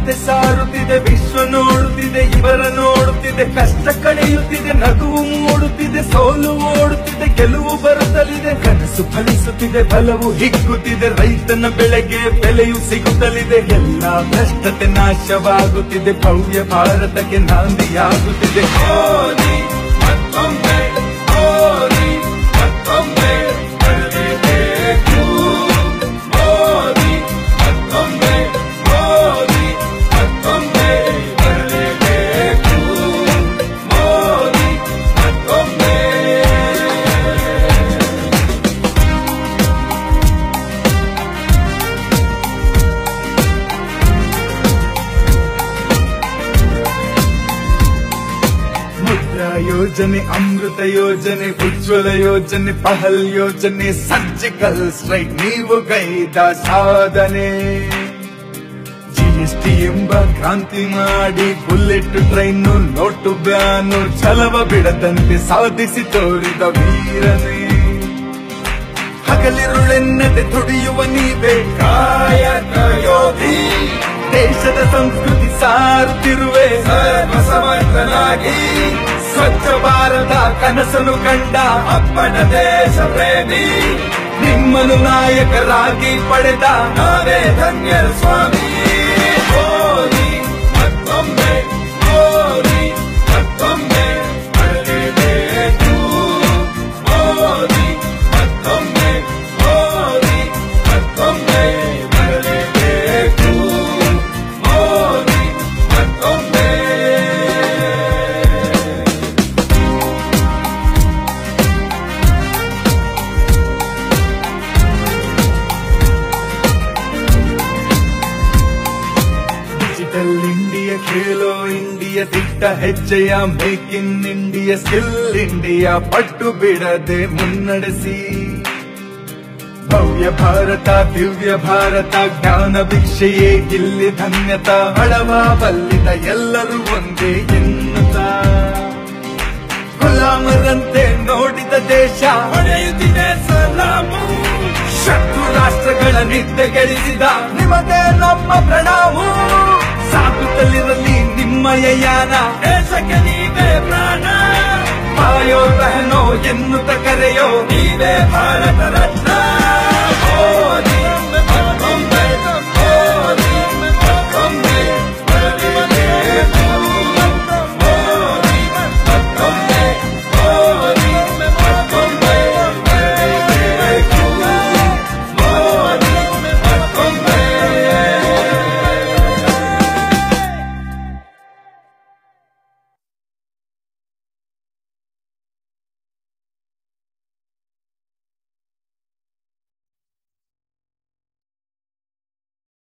ಮಾತೆ ಸಾರುತ್ತಿದೆ ವಿಶ್ವ ನೋಡುತ್ತಿದೆ ಇವರ ನೋಡುತ್ತಿದೆ ಕಷ್ಟ ಕಳೆಯುತ್ತಿದೆ ನಗುವು ಮೂಡುತ್ತಿದೆ ಸೋಲು ಓಡುತ್ತಿದೆ ಗೆಲುವು ಬರುತ್ತಲಿದೆ ಕನಸು ಫಲಿಸುತ್ತಿದೆ ಬಲವು ಹಿಗ್ಗುತ್ತಿದೆ ರೈತನ ಬೆಳೆಗೆ ಬೆಲೆಯು ಸಿಗುತ್ತಲಿದೆ ಎಲ್ಲ ಭ್ರಷ್ಟತೆ ನಾಶವಾಗುತ್ತಿದೆ ಭವ್ಯ ಭಾರತಕ್ಕೆ ನಾಂದಿಯಾಗುತ್ತಿದೆ ಓದಿ ಮತ್ತೊಮ್ಮೆ ಓದಿ ಮತ್ತೊಮ್ಮೆ ಬರಲೇಬೇಕು ಓದಿ ಮತ್ತೊಮ್ಮೆ ಓದಿ ಮತ್ತೊಮ್ಮೆ ಬರಲೇಬೇಕು ಓದಿ ಮತ್ತೊಮ್ಮೆ ಮುದ್ರಾ ಯೋಜನೆ ಅಮೃತ ಯೋಜನೆ ಉಜ್ವಲ ಯೋಜನೆ ಪಹಲ್ ಯೋಜನೆ ಸರ್ಜಿಕಲ್ ಸ್ಟ್ರೈಕ್ ನೀವು ಗೈದ ಸಾಧನೆ ಜಿಎಸ್ಟಿ ಎಂಬ ಕ್ರಾಂತಿ ಮಾಡಿ ಬುಲೆಟ್ ಟ್ರೈನು ನೋಟು ಬ್ಯಾನು ಛಲವ ಬಿಡದಂತೆ ಸಾಧಿಸಿ ತೋರಿದ ವೀರನೇ ಹಗಲಿರುಳೆನ್ನದೆ ದುಡಿಯುವ ನೀವೇ ಕಾಯಕ ಯೋಧಿ ದೇಶದ ಸಂಸ್ಕೃತಿ ಸಾರುತ್ತಿರುವೆ ಸರ್ವಸಮರ್ಥನಾಗಿ ಸ್ವಚ್ಛ ಭಾರತ ಕನಸನ್ನು ಕಂಡ ಅಪ್ಪನ ದೇಶ ಪ್ರೇಮಿ ನಿಮ್ಮನ್ನು ನಾಯಕರಾಗಿ ಪಡೆದ ನಾವೇ ಧನ್ಯರ ಸ್ವಾಮಿ ಓದಿ ಮತ್ತೊಮ್ಮೆ ಓದಿ ಮತ್ತೊಮ್ಮೆ ಬರಲೇಬೇಕು ಓದಿ ಮತ್ತೊಮ್ಮೆ ಓದಿ ಮತ್ತೊಮ್ಮೆ ಬರಲೇಬೇಕು ಓದಿ ಮತ್ತೊಮ್ಮೆ ಡಿಜಿಟಲ್ ಇಂಡಿಯಾ ಖೇಲೋ ಇಂಡಿಯಾ ದಿಟ್ಟ ಹೆಜ್ಜೆಯ make in India skill India ಪಟ್ಟು ಬಿಡದೆ ಮುನ್ನಡೆಸಿ ಭವ್ಯ ಭಾರತ ದಿವ್ಯ ಭಾರತ ಜ್ಞಾನ ಭಿಕ್ಷೆಯೇ ಇಲ್ಲಿ ಧನ್ಯತ ಹಳವ ಬಲ್ಲಿದ ಎಲ್ಲರೂ ಒಂದೇ ಎನ್ನುತ್ತ ಗುಲಾಮರಂತೆ ನೋಡಿದ ದೇಶ ಹೊಡೆಯುತ್ತಿದೆ ಸಲಾಮು ಶತ್ರು ರಾಷ್ಟ್ರಗಳ ನಿದ್ದೆಗೆಳಿಸಿದ ನಿಮಗೆ ನಮ್ಮ ಪ್ರಣಾಮ ಸಾಗುತ್ತಲಿರಲಿ ನಿಮ್ಮಯ ಯಾನ ದೇಶಕ್ಕೆ ನೀವೇ ಪ್ರಾಣ ಪಾಯೋ ಬಹನೋ ಎನ್ನುತ್ತ ಕರೆಯೋ ನೀವೇ ಭಾರತ ರತ್ನ